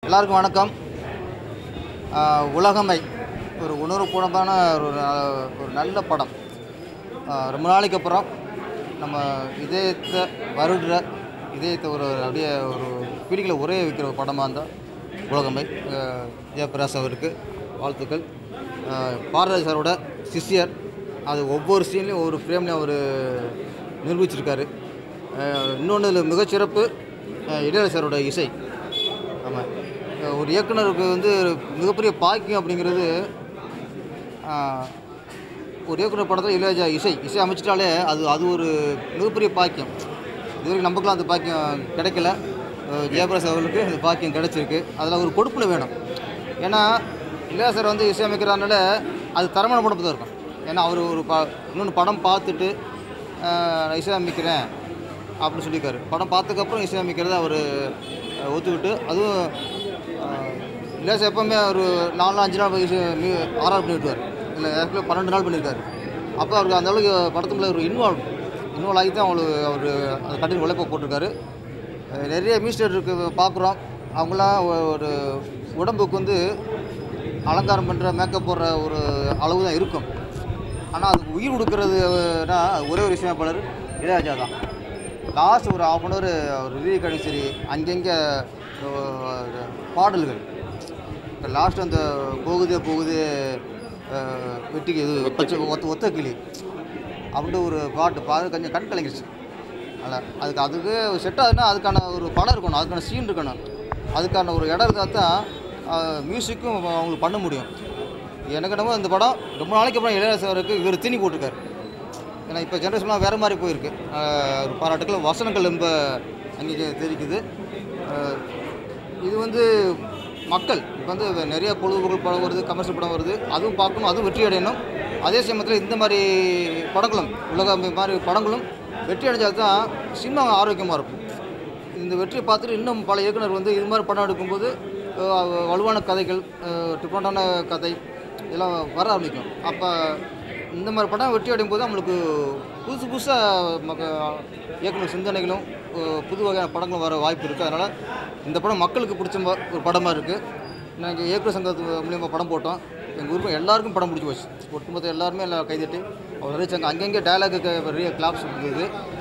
எல்லாருக்கும் வணக்கம் ஆஹ் உலகமை ஒரு உணர்வுபூர்வமான ஒரு ந- ஒரு நல்ல படம் ஆஹ் ரொம்ப நாளைக்கு அப்புறம் நம்ம இதயத்தை வருடுற இதயத்தை ஒரு அப்படியே ஒரு பிடிக்கல உரைய வைக்கிற ஒரு படமாக இருந்தால் உலகமை ஆஹ் ஜெயபிரகாஷ் அவருக்கு வாழ்த்துக்கள் ஆஹ் பாரதி சாரோட சிஷ்யர் அது ஒவ்வொரு சீன்லேயும் ஒவ்வொரு ஃப்ரேம்லேயும் அவர் நிரூபிச்சிருக்காரு இன்னொன்று இதில் மிகச்சிறப்பு ஆஹ் இளையராஜா சாரோட இசை ஆமாம் ஒரு இயக்குனருக்கு வந்து மிகப்பெரிய பாக்கியம் அப்படிங்கிறது ஆஹ், ஒரு இயக்குனர் படத்தில் இளையராஜா இசை இசை அமைச்சிட்டாலே அது அது ஒரு மிகப்பெரிய பாக்கியம் இதுவரைக்கும் நமக்குலாம் அந்த பாக்கியம் கிடைக்கல அஹ் ஜெயபிரகாஷ் அவர்களுக்கு அந்த பாக்கியம் கிடைச்சிருக்கு அதில் ஒரு கொடுப்பில் வேணும் ஏன்னா இளையராஜா சார் வந்து இசையமைக்கிறதுனால அது தரமான படம் தான் இருக்கும் ஏன்னா அவர் ஒரு ப இன்னொன்று படம் பார்த்துட்டு ஆஹ், நான் இசையமைக்கிறேன் அப்படின்னு சொல்லியிருக்காரு படம் பார்த்ததுக்கப்புறம் இசையமைக்கிறத அவர் ஒத்துக்கிட்டு அதுவும் இளையராஜா எப்போவுமே ஒரு நாலு நாள் அஞ்சு நாள் போய் இசை மீ- ஆர்ஆர் பண்ணி விட்டுவார் இல்லை ஏற்கனவே பன்னெண்டு நாள் பண்ணியிருக்காரு அப்போ அவருக்கு அந்த அளவுக்கு படத்துக்குள்ள ஒரு இன்வால்வ் இன்வால்வ் ஆகி தான் அவங்களுக்கு அவர் அந்த கட்டின உழைப்பை போட்டிருக்காரு அஹ் நிறைய மியூசியருக்கு பார்க்குறோம் அவங்களாம் ஒ- ஒரு உடம்புக்கு வந்து அலங்காரம் பண்ணுற மேக்கப் போடுற ஒரு அளவு தான் இருக்கும் ஆனால் அதுக்கு உயிர் கொடுக்கறதுனா ஒரே ஒரு இசையமைப்பாளர் இளையராஜா தான் லாஸ்ட் ஒரு ஆஃப் அன் ஹவர் ஒரு ரிவ்யூ கிடையும் சரி அங்கங்கே அஹ், பாடல்கள் இப்போ லாஸ்ட் அந்த போகுதே போகுதே அஹ், வெட்டிக்கு இது பச்சை ஒத்த ஒத்த கிளி அப்படின்ட்டு ஒரு பாட்டு பாடு கொஞ்சம் கண் கலங்கிருச்சு அதில் அதுக்கு அதுக்கு செட் ஆகுதுன்னா அதுக்கான ஒரு படம் இருக்கணும் அதுக்கான சீன் இருக்கணும் அதுக்கான ஒரு இடம் இருந்தால் தான் மியூசிக்கும் அவங்களுக்கு பண்ண முடியும் எனக்கு என்னமோ இந்த படம் ரொம்ப நாளைக்கு அப்புறம் இளையராஜா அவருக்கு இவர் தீனி போட்டிருக்காரு ஏன்னா இப்போ ஜென்ரேஷன்லாம் வேறு மாதிரி போயிருக்கு ஆஹ் ஒரு பாராட்டுக்கள் வசனங்கள் ரொம்ப அங்கே தெரிக்குது ஆஹ் இது வந்து மக்கள் இப்போ வந்து நிறைய பொழுதுபோக்கு படம் வருது கமர்ஷியல் படம் வருது அதுவும் பார்க்கணும் அதுவும் வெற்றி அடையணும் அதே சமயத்தில் இந்த மாதிரி படங்களும் உலக மாதிரி படங்களும் வெற்றி அடைஞ்சால் தான் சினிமா ஆரோக்கியமாக இருக்கும் இந்த வெற்றியை பார்த்துட்டு இன்னும் பல இயக்குனர் வந்து இது மாதிரி படம் எடுக்கும்போது அஹ், வலுவான கதைகள் டிஃப்ரெண்ட்டான கதை இதெல்லாம் வர ஆரம்பிக்கும் அப்போ இந்த மாதிரி படம் வெற்றி அடையும் போது நம்மளுக்கு புதுசு புதுசாக மக்க இயக்குனர் சிந்தனைகளும் அஹ், புது வகையான படங்களும் வர வாய்ப்பு இருக்குது அதனால் இந்த படம் மக்களுக்கு பிடிச்ச ம- ஒரு படமாக இருக்குது நாங்கள் இயக்குனர் சங்கத்து மூலியமாக படம் போட்டோம் எங்கள் ஊருக்கு எல்லாருக்கும் படம் பிடிச்சி போச்சு ஒட்டுமொத்த எல்லாருமே எல்லாம் கைதட்டி அவர் அறிவிச்சாங்க அங்கங்கே டயலாக்கு பெரிய கிளாப்ஸ் இருந்தது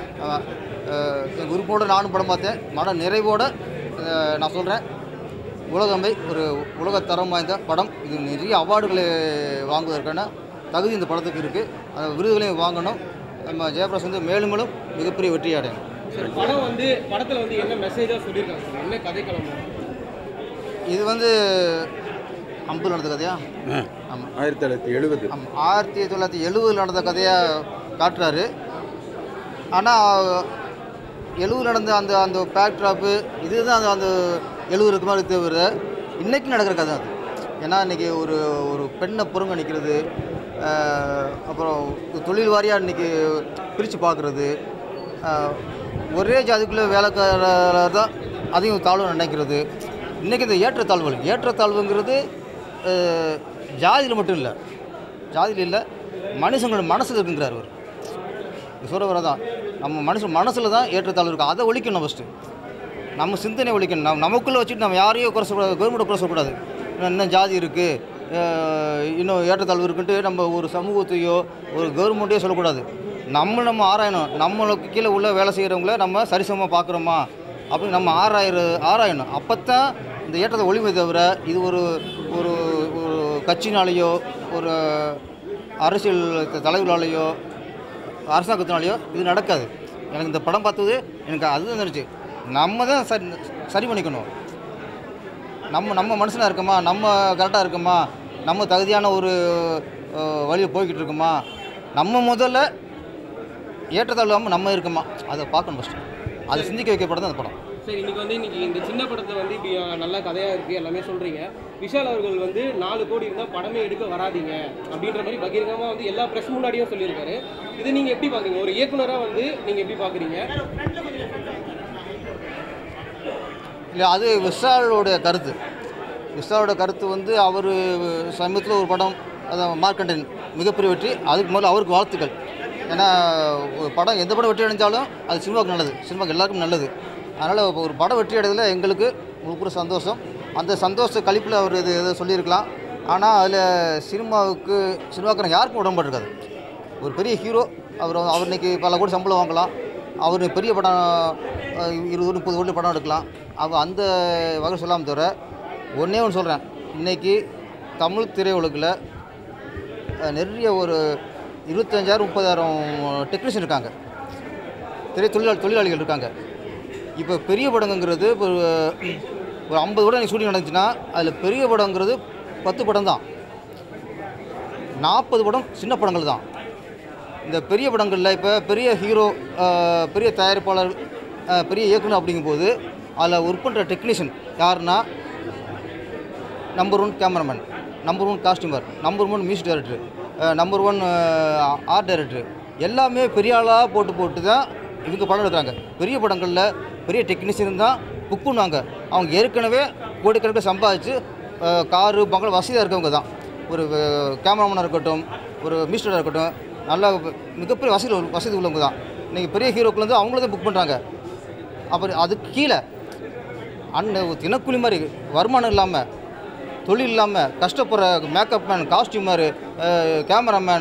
எங்கள் உறுப்போடு நானும் படம் பார்த்தேன் மன நிறைவோட அஹ், நான் சொல்கிறேன் உலகமை ஒரு உலக தரம் வாய்ந்த படம் இது நிறைய அவார்டுகளை வாங்குவதற்கான தகுதி இந்த படத்துக்கு இருக்குது அந்த விருதுகளையும் வாங்கணும் நம்ம ஜெயபிரகாஷ் வந்து மேலும் மேலும் மிகப்பெரிய வெற்றி அடையணும் சார் படம் வந்து படத்தில் வந்து என்ன மெசேஜாக சொல்லியிருக்காங்க சார் என்ன கதைக்களம் இது வந்து அம்பு நடந்த கதையா ஆமாம் ஆயிரத்தி தொள்ளாயிரத்தி எழுபது ஆமாம் ஆயிரத்தி தொள்ளாயிரத்தி எழுபதில் நடந்த கதையாக காட்டுறாரு ஆனால் எழுபது நடந்த அந்த அந்த பேக்ட்ராப்பு இதுதான் அந்த அந்த எழுபது இருக்க மாதிரி தவிர இன்றைக்கி நடக்கிற கதை அது ஏன்னா இன்றைக்கி ஒரு ஒரு பெண்ணை புறங்கணிக்கிறது ஆஹ், அப்புறம் தொழில் வாரியாக இன்றைக்கி பிரித்து பார்க்குறது ஒரே ஜாதிக்குள்ளே வேலைக்காரர் தான் அதையும் தாழ்வு நினைக்கிறது இன்றைக்கி இந்த ஏற்றத்தாழ்வுகள் ஏற்றத்தாழ்வுங்கிறது ஆஹ், ஜாதியில் மட்டும் இல்லை ஜாதியில் இல்லை மனுஷங்களோட மனசில் இருக்குங்கிறார் அவர் சொல்கிற தான் நம்ம மனுஷன் மனசில் தான் ஏற்றத்தாழ்வு இருக்குது அதை ஒழிக்கணும் ஃபஸ்ட்டு நம்ம சிந்தனை ஒழிக்கணும் நம்ம நமக்குள்ளே வச்சுட்டு நம்ம யாரையும் குறை சொல்லக்கூடாது கவர்மெண்ட்டை குறை சொல்லக்கூடாது இன்னும் இன்னும் ஜாதி இருக்குது இன்னும் ஏற்றத்தாழ்வு இருக்குன்ட்டு நம்ம ஒரு சமூகத்தையோ ஒரு கவர்மெண்ட்டையோ சொல்லக்கூடாது நம்ம நம்ம ஆராயணும் நம்மளுக்கு கீழே உள்ள வேலை செய்கிறவங்கள நம்ம சரிசமமாக பார்க்குறோமா அப்படின்னு நம்ம ஆராயிற ஆராயணும் அப்போ தான் இந்த ஏற்றத்தை ஒளிமை தவிர இது ஒரு ஒரு ஒரு கட்சினாலேயோ ஒரு அரசியல் த- தலைவர்களாலேயோ அரசாங்கத்தினாலேயோ இது நடக்காது எனக்கு இந்த படம் பார்த்தது எனக்கு அதுதான் இருந்துச்சு நம்ம தான் சரி சரி பண்ணிக்கணும் நம்ம நம்ம மனுஷனாக இருக்கோமா நம்ம கரெக்டாக இருக்கோமா நம்ம தகுதியான ஒரு வழியில் போய்கிட்டு இருக்கோமா நம்ம முதல்ல ஏற்றத்தாழ்வாமல் நம்ம இருக்கோமா அதை பார்க்கணும் ஃபஸ்ட்டு அதை சிந்திக்க வைக்க படம் தான் அந்த படம் சரி இன்னைக்கு வந்து இன்னைக்கு இந்த சின்ன படத்தில் வந்து இப்படி அஹ், நல்ல கதையாக இருக்குது எல்லாமே சொல்கிறீங்க விஷால் அவர்கள் வந்து நாலு கோடி இருந்தால் படமே எடுக்க வராதீங்க அப்படின்ற மாதிரி பகிரங்கமாக வந்து எல்லா ப்ரெஸ் முன்னாடியும் சொல்லியிருக்காரு இது நீங்கள் எப்படி பார்க்குறீங்க ஒரு இயக்குனராக வந்து நீங்கள் எப்படி பார்க்குறீங்க இல்லை அது விஷாலோடைய கருத்து விஷாலோட கருத்து வந்து அவர் சமீபத்தில் ஒரு படம் அதான் மார்க்கண்டன் மிகப்பெரிய வெற்றி அதுக்கு முதல்ல அவருக்கு வாழ்த்துக்கள் ஏன்னா ஒரு படம் எந்த படம் வெற்றி அடைஞ்சாலும் அது சினிமாவுக்கு நல்லது சினிமாவுக்கு எல்லாருக்கும் நல்லது அதனால் ஒரு படம் வெற்றி அடைறதுல எங்களுக்கு முழுப்புற சந்தோஷம் அந்த சந்தோஷ கழிப்பில் அவர் இது இதை சொல்லியிருக்கலாம் ஆனால் அதில் சினிமாவுக்கு சினிமாக்காரங்க யாருக்கும் உடன்பாடு இருக்காது ஒரு பெரிய ஹீரோ அவர் வந்து- அவர் இன்னைக்கு பல கோடி சம்பளம் வாங்கலாம் அவர் பெரிய படம் அஹ், இருபது முப்பது கோடி படம் எடுக்கலாம் அவ அந்த வகை சொல்லாமல் தவிர ஒன்றே ஒன்று சொல்கிறேன் இன்றைக்கி தமிழ் திரையுலகில் அஹ், நிறைய ஒரு இருபத்தஞ்சாயிரம் முப்பதாயிரம் டெக்னீஷியன் இருக்காங்க திரை தொழிலாளி தொழிலாளிகள் இருக்காங்க இப்போ பெரிய படங்கிறது இப்போ ஒரு ஐம்பது படம் எனக்கு ஷூட்டிங் நடந்துச்சுன்னா அதில் பெரிய படங்கிறது பத்து படம் தான் நாற்பது படம் சின்ன படங்கள் தான் இந்த பெரிய படங்களில் இப்போ பெரிய ஹீரோ அஹ், பெரிய தயாரிப்பாளர் அஹ், பெரிய இயக்குனர் அப்படிங்கும்போது அதில் ஒர்க் பண்ணுற டெக்னீஷியன் யாருன்னா number one cameraman number one costumer number one music director number one art director எல்லாமே பெரிய ஆளாக போட்டு போட்டு தான் இவங்க படம் எடுக்கிறாங்க பெரிய படங்களில் பெரிய டெக்னீஷியன் தான் புக் பண்ணுவாங்க அவங்க ஏற்கனவே கோடிக்கணக்கில் சம்பாதிச்சு அஹ், காரு பங்களா வசதியாக இருக்கவங்க தான் ஒரு கேமராமேனாக இருக்கட்டும் ஒரு மியூசிக் இருக்கட்டும் நல்லா மிகப்பெரிய வசதி உள்ள- வசதி உள்ளவங்க தான் இன்றைக்கி பெரிய ஹீரோக்குலேருந்து அவங்கள தான் புக் பண்ணுறாங்க அப்புறம் அதுக்கு கீழே அண்ணன் ஒரு தினக்கூலி மாதிரி வருமானம் இல்லாமல் தொழில் இல்லாமல் கஷ்டப்படுற makeup man costumer cameraman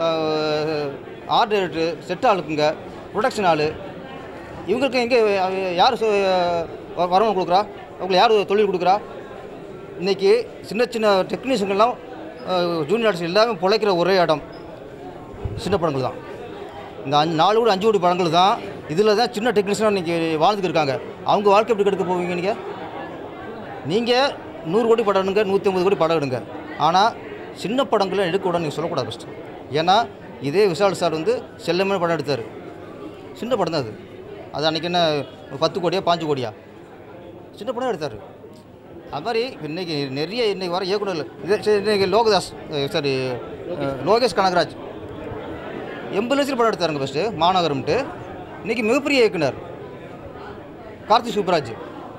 art director set ஆளுக்குங்க ப்ரொடக்ஷன் ஆள் இவங்களுக்கு எங்கே யார் வருமானம் கொடுக்குறா அவங்களுக்கு யார் தொழில் கொடுக்குறா இன்றைக்கி சின்ன சின்ன டெக்னீஷியன்கள்லாம் ஜூனியர் ஆர்டிஸ்ட் எல்லாமே பிழைக்கிற ஒரே இடம் சின்ன படங்கள் தான் இந்த அஞ்சு நாலு கோடி அஞ்சு கோடி படங்கள் தான் இதில் தான் சின்ன டெக்னீஷியனாக இன்றைக்கி வாழ்ந்துட்டு இருக்காங்க அவங்க வாழ்க்கை எப்படி கெடுக்க போவீங்க நீங்கள் நீங்கள் நூறு கோடி படம் எடுங்க நூற்றி ஐம்பது கோடி படம் எடுங்க ஆனால் சின்ன படங்களை எடுக்கக்கூடாது நீங்கள் சொல்லக்கூடாது ஃபஸ்ட்டு ஏன்னா இதே விஷால் சார் வந்து செல்லமே படம் எடுத்தார் சின்ன படம் தான் அது அது அன்றைக்கி என்ன பத்து கோடியா பாஞ்சு கோடியா சின்ன படம் எடுத்தார் அது மாதிரி இன்றைக்கி நிறைய இன்றைக்கி வர இயக்குனர் இது சரி, இன்னைக்கு லோகதாஸ் சாரி லோகேஷ் கனகராஜ் எண்பது லட்சம் படம் எடுத்தாருங்க ஃபஸ்ட்டு மாநகரம்ட்டு இன்றைக்கி மிகப்பெரிய இயக்குனர் கார்த்திக் சுப்ராஜ்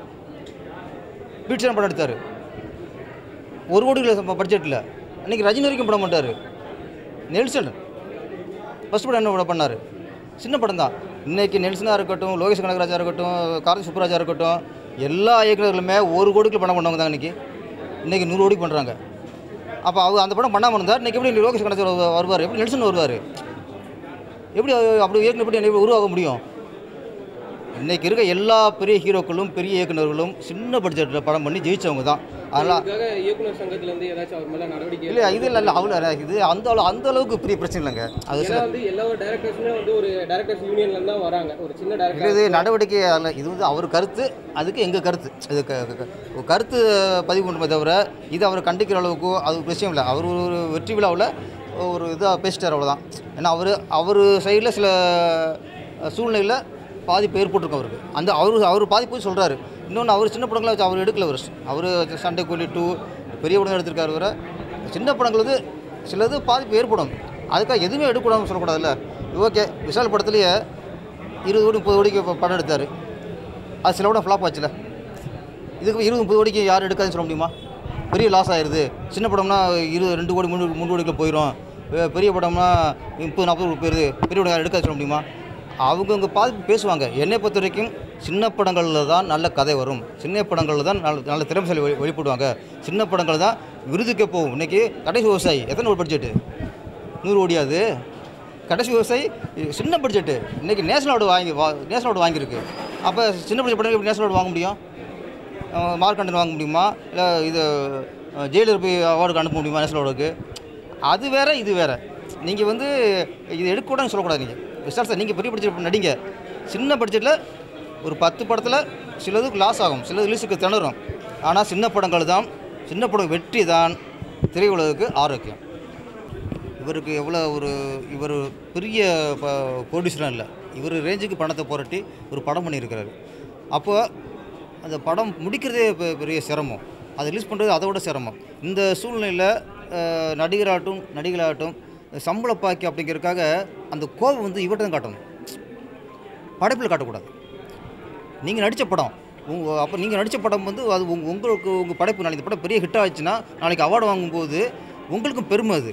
பீட்சன் படம் எடுத்தார் ஒரு கோடி பட்ஜெட்டில் அன்றைக்கி ரஜினி வரைக்கும் படம் பண்ணிட்டார் நெல்சன் ஃபஸ்ட் படம் என்ன படம் பண்ணார் சின்ன படம் தான் இன்றைக்கி நெல்சனாக இருக்கட்டும் லோகேஷ் கனகராஜா இருக்கட்டும் கார்த்திக் சுப்ராஜா இருக்கட்டும் எல்லா இயக்குநர்களுமே ஒரு கோடிக்குள்ள படம் பண்ணவங்க தான் இன்றைக்கி இன்றைக்கி நூறு கோடிக்கு பண்ணுறாங்க அப்போ அவர் அந்த படம் பண்ணாமல் இருந்தார் இன்றைக்கி எப்படி லோகேஷ் கனகராஜா வருவார் எப்படி நெல்சன் வருவார் எப்படி அவர் அப்படி இயக்குனர் எப்படி எப்படி உருவாக முடியும் இன்றைக்கி இருக்க எல்லா பெரிய ஹீரோக்களும் பெரிய இயக்குனர்களும் சின்ன பட்ஜெட்டில் படம் பண்ணி ஜெயிச்சவங்க தான் அதனால் இதுக்காக இயக்குனர் சங்கத்துல இருந்து ஏதாச்சும் அவர் மேல நடவடிக்கை இல்லை இது இல்லை இல்லை அவ்வளோ இது அந்த அளவு அந்த அளவுக்கு பெரிய பிரச்சனை இல்லைங்க அது சில ஏன்னா வந்து எல்லா டேரக்டர்ஸுமே வந்து ஒரு டேரக்டர்ஸ் யூனியன்ல இருந்து தான் வராங்க ஒரு சின்ன இல்லை டேரக்டர் இது நடவடிக்கை அல்ல இது வந்து அவர் கருத்து அதுக்கு எங்கள் கருத்து இது க- க- க- ஒரு கருத்து பதிவு பண்ணுமே தவிர இது அவர் கண்டிக்கிற அளவுக்கு அது ஒரு விஷயம் இல்லை அவர் ஒரு வெற்றி விழாவில் ஒரு இதாக பேசிட்டார் அவ்வளோதான் ஏன்னா அவர் அவர் சைடில் சில சூழ்நிலையில் பாதிப்பு ஏற்பட்டிருக்கும் அவருக்கு அந்த அவர் அவர் பாதிப்பு சொல்கிறாரு இன்னொன்று அவர் சின்ன படங்களை வச்சு அவர் எடுக்கல அவர் அவர் சண்டை கோழி டூ பெரிய படம் எடுத்திருக்காரு வர சின்ன படங்கள் வந்து சிலது பாதிப்பு ஏற்படும் அதுக்காக எதுவுமே எடுக்கக்கூடாதுன்னு சொல்லக்கூடாதுல்ல ஓகே விஷால் படத்துலேயே இருபது கோடி முப்பது கோடிக்கு ப- படம் எடுத்தார் அது சில படம் ஃப்ளாப் ஆச்சுல இதுக்கு இருபது முப்பது கோடிக்கு யார் எடுக்காதுன்னு சொல்ல முடியுமா பெரிய லாஸ் ஆயிடுது சின்ன படம்னா இருபது ரெண்டு கோடி மூணு மூணு கோடிக்குள்ள போயிடும் பெ- பெரிய படம்னா முப்பது நாற்பது கோடி போயிடுது பெரிய படம் யார் எடுக்காது சொல்ல முடியுமா அவங்கவுங்க பாதிப்பு பேசுவாங்க என்னை பொறுத்த வரைக்கும் சின்ன படங்களில் தான் நல்ல கதை வரும் சின்ன படங்களில் தான் நல்ல நல்ல திறமைசாலி வெளி வெளிப்படுவாங்க சின்ன படங்கள் தான் விருதுக்கே போகும் இன்றைக்கி கடைசி விவசாயி எத்தனை ஒரு பட்ஜெட்டு நூறு கோடியாது கடைசி விவசாயி இது சின்ன பட்ஜெட்டு இன்றைக்கி நேஷனல் அவார்டு வாங்கி வா நேஷனல் அவார்டு வாங்கியிருக்கு அப்போ சின்ன பட்ஜெட் படம் எப்படி நேஷனல் அவார்டு வாங்க முடியும் அஹ் மார்க்கண்டன் வாங்க முடியுமா இல்லை இது அஹ் ஜெயிலர் போய் அவார்டுக்கு அனுப்ப முடியுமா நேஷனல் அவார்டுக்கு அது வேற இது வேற நீங்கள் வந்து இது எடுக்கக்கூடாதுன்னு சொல்லக்கூடாது நீங்கள் விஷால் சார் நீங்கள் பெரிய பட்ஜெட் நடிங்க சின்ன பட்ஜெட்டில் ஒரு பத்து படத்தில் சிலதுக்கு லாஸ் ஆகும் சிலது ரிலீஸுக்கு திணறும் ஆனால் சின்ன படங்கள் தான் சின்ன படம் வெற்றி தான் திரையுலகுக்கு ஆரோக்கியம் இவருக்கு எவ்வளோ ஒரு இவர் பெரிய ப்ரொடியூசராக இல்லை இவர் ரேஞ்சுக்கு பணத்தை புரட்டி ஒரு படம் பண்ணியிருக்கிறாரு அப்போ அந்த படம் முடிக்கிறதே பெ- பெரிய சிரமம் அதை ரிலீஸ் பண்ணுறது அதை விட சிரமம் இந்த சூழ்நிலையில் அஹ், நடிகராகட்டும் நடிகளாகட்டும் சம்பள பாக்கி அப்படிங்கிறதுக்காக அந்த கோபம் வந்து இவர்கிட்ட தான் காட்டணும் படைப்பில் காட்டக்கூடாது நீங்கள் நடித்த படம் உங்க அப்போ நீங்கள் நடித்த படம் வந்து அது உங்க உங்களுக்கு உங்கள் படைப்பு நாளைக்கு இந்த படம் பெரிய ஹிட் ஆச்சுன்னா நாளைக்கு அவார்டு வாங்கும்போது உங்களுக்கும் பெருமை அது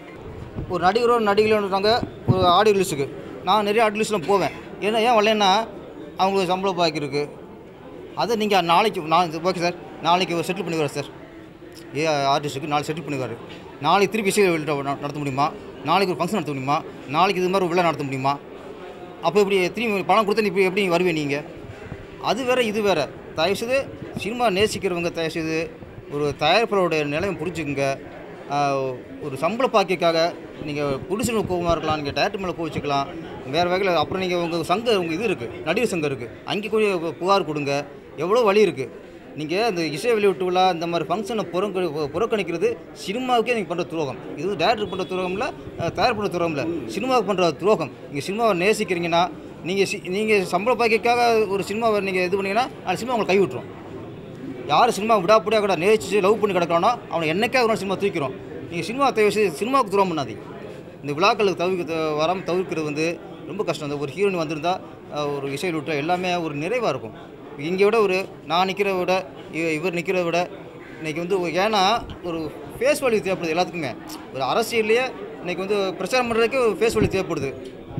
ஒரு நடிகரோ நடிகர்களோன்றாங்க ஒரு ஆடியோ ரிலீஸுக்கு நான் நிறைய ஆடியோ ரிலீஸ்லாம் போவேன் ஏன்னா ஏன் வரலன்னா அவங்களுக்கு சம்பளம் பாக்கி இருக்குது அதை நீங்கள் நாளைக்கு நான் ஓகே சார் நாளைக்கு ஒரு செட்டில் பண்ணிடுவார் சார் ஏ ஆர்டிஸ்ட்டுக்கு நாளைக்கு செட்டில் பண்ணிடுவார் நாளைக்கு திருப்பி இசை வெளியிட நடத்த முடியுமா நாளைக்கு ஒரு ஃபங்க்ஷன் நடத்த முடியுமா நாளைக்கு இது மாதிரி ஒரு விழா நடத்த முடியுமா அப்போ இப்படி திரும்பி பணம் கொடுத்தா நீ இப்படி எப்படி வருவே நீங்கள் அது வேற இது வேற தயவுசெய்து சினிமா நேசிக்கிறவங்க தயவுசெய்து ஒரு தயாரிப்பாளருடைய நிலையம் புரிஞ்சுக்குங்க ஆஹ், ஒரு சம்பள பாக்கியக்காக நீங்கள் புடிசனுக்கு கோபமாக இருக்கலாம் நீங்கள் டேரக்டர் மேலே கோவிச்சுக்கலாம் வேறு வகையில் அப்புறம் நீங்கள் உங்கள் சங்கம் உங்கள் இது இருக்குது நடிகர் சங்கம் இருக்குது அங்கே போய் புகார் கொடுங்க எவ்வளோ வழி இருக்குது நீங்கள் இந்த இசை வெளியிட்டு விழா இந்த மாதிரி ஃபங்க்ஷனை புறக்க புறக்கணிக்கிறது சினிமாவுக்கே நீங்கள் பண்ணுற துரோகம் இது டேரக்டர் பண்ணுற துரோகம் இல்லை தயார் பண்ணுற துரோகம் இல்லை சினிமாவுக்கு பண்ணுற துரோகம் நீங்கள் சினிமாவை நேசிக்கிறீங்கன்னா நீங்கள் சி நீங்கள் சம்பள பாக்கியக்காக ஒரு சினிமாவை நீங்கள் இது பண்ணீங்கன்னா அந்த சினிமா உங்களை கை விட்டுரும் யார் சினிமா விடாப்படியாக கூட நேசிச்சு லவ் பண்ணி கிடக்கிறானோ அவனை என்னைக்கே ஒரு நாள் சினிமா தூக்கிறோம் நீங்கள் சினிமா தயவு செய்து சினிமாவுக்கு துரோகம் பண்ணாதீங்க இந்த விழாக்களுக்கு தவிர்க்க வராமல் தவிர்க்கிறது வந்து ரொம்ப கஷ்டம் இந்த ஒரு ஹீரோயின் வந்திருந்தா அஹ், ஒரு இசையில் விட்ட எல்லாமே ஒரு நிறைவாக இருக்கும் இங்கே விட ஒரு நான் நிற்கிறத விட இ- இவர் நிற்கிறத விட இன்றைக்கி வந்து ஒரு- ஏன்னா ஒரு ஃபேஸ் வேல்யூ தேவைப்படுது எல்லாத்துக்குமே ஒரு அரசியல்லையே இன்றைக்கி வந்து பிரச்சாரம் பண்ணுறதுக்கே ஒரு ஃபேஸ் வேல்யூ தேவைப்படுது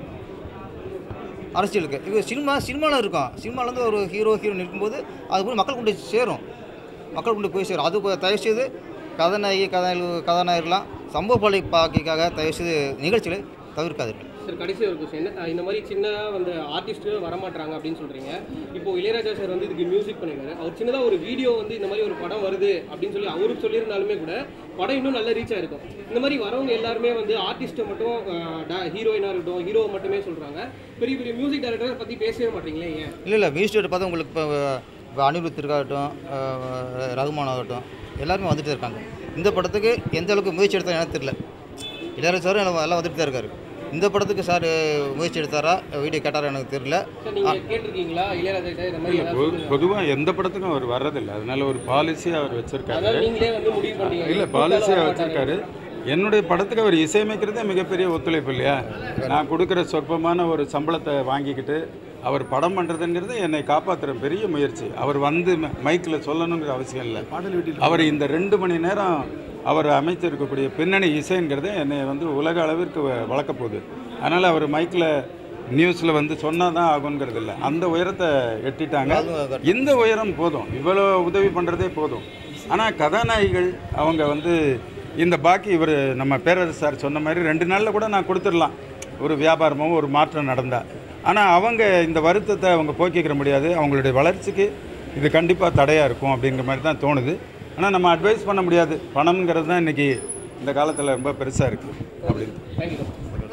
அரசியலுக்கு இது சினிமா சினிமாவில் இருக்கும் சினிமாவில் ஒரு ஹீரோ ஹீரோயின் இருக்கும்போது அது போய் மக்கள் கொண்டு போய் சேரும் மக்கள் கொண்டு போய் சேரும் அது போய் தயவு செய்து கதாநாயகி கதாநாயகி கதாநாயகர்லாம் சம்பவ பழி பாக்கிக்காக தயவு செய்து நிகழ்ச்சிகளை தவிர்க்காதீர்கள் சார் கடைசி ஒரு கொஸ்டின் இந்த மாதிரி சின்னதாக வந்து ஆர்டிஸ்ட்டு வரமாட்டாங்க அப்படின்னு சொல்கிறீங்க இப்போ இளையராஜா சார் வந்து இதுக்கு மியூசிக் பண்ணிருக்காரு அவர் சின்னதாக ஒரு வீடியோ வந்து இந்த மாதிரி ஒரு படம் வருது அப்படின்னு சொல்லி அவருக்கு சொல்லியிருந்தாலுமே கூட படம் இன்னும் நல்ல ரீச் ஆயிருக்கும் இந்த மாதிரி வரவங்க எல்லாருமே வந்து ஆர்டிஸ்ட்டை மட்டும் ஹீரோயினாக இருக்கட்டும் ஹீரோவை மட்டுமே சொல்கிறாங்க பெரிய பெரிய மியூசிக் டைரக்டரை பற்றி பேசவே மாட்டீங்களே ஏன் இல்லை இல்லை மியூசிக் பார்த்தா உங்களுக்கு இப்போ இப்போ அனிருத் இருக்காகட்டும் அஹ், ரகுமான் ஆகட்டும் எல்லாருமே வந்துட்டு இருக்காங்க இந்த படத்துக்கு எந்த அளவுக்கு முயற்சி எடுத்தா எனக்கு தெரியல இளையராஜா சாரும் எல்லாம் எல்லாம் வந்துட்டு தான் இருக்காரு இந்த படத்துக்கு சார் முயற்சி எடுத்தாரா வீடியோ கேட்டாரா எனக்கு தெரியல சார் நீங்கள் கேட்டிருக்கீங்களா இளையராஜா கிட்ட இந்த மாதிரி ஏதாவது பொதுவாக எந்த படத்துக்கும் அவர் வர்றதில்லை அதனால ஒரு பாலிசியாக அவர் வச்சிருக்காரு அதனால நீங்களே வந்து முடிவு பண்ணீங்க இல்லை பாலிசியாக வச்சிருக்காரு என்னுடைய படத்துக்கு அவர் இசையமைக்கிறதே மிகப்பெரிய ஒத்துழைப்பு இல்லையா நான் கொடுக்குற சொற்பமான ஒரு சம்பளத்தை வாங்கிக்கிட்டு அவர் படம் பண்ணுறதுங்கிறது என்னை காப்பாற்றுற பெரிய முயற்சி அவர் வந்து மைக்கில் சொல்லணுங்கிற அவசியம் இல்லை அவர் இந்த ரெண்டு மணி நேரம் அவர் அமைச்சிருக்கக்கூடிய பின்னணி இசைங்கிறது என்னை வந்து உலக அளவிற்கு வ- வளர்க்க போகுது அதனால் அவர் மைக்கில் நியூஸில் வந்து சொன்னால் தான் ஆகுங்கிறது இல்லை அந்த உயரத்தை எட்டிட்டாங்க இந்த உயரம் போதும் இவ்வளோ உதவி பண்ணுறதே போதும் ஆனால் கதாநாயகிகள் அவங்க வந்து இந்த பாக்கி இவர் நம்ம பேரரசு சார் சொன்ன மாதிரி ரெண்டு நாளில் கூட நான் கொடுத்துடலாம் ஒரு வியாபாரமோ ஒரு மாற்றம் நடந்தால் ஆனால் அவங்க இந்த வருத்தத்தை அவங்க போக்கிக்கிற முடியாது அவங்களுடைய வளர்ச்சிக்கு இது கண்டிப்பாக தடையாக இருக்கும் அப்படிங்கிற மாதிரி தான் தோணுது ஆனால் நம்ம அட்வைஸ் பண்ண முடியாது பணம்ங்கிறது தான் இன்றைக்கி இந்த காலத்தில் ரொம்ப பெருசாக இருக்குது அப்படின்னு தேங்க்யூ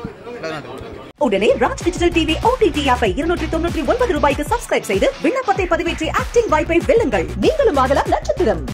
உடனே ராஜ் டிஜிட்டல் டிவி ஓடிடி ஆப்பை இருநூற்றி தொண்ணூற்றி ஒன்பது ரூபாய்க்கு சப்ஸ்கிரைப் செய்து விண்ணப்பத்தை பதிவேற்றி ஆக்டிங் வாய்ப்பை வெல்லுங்கள் நீங்களும் ஆகலாம் நட்சத்திரம்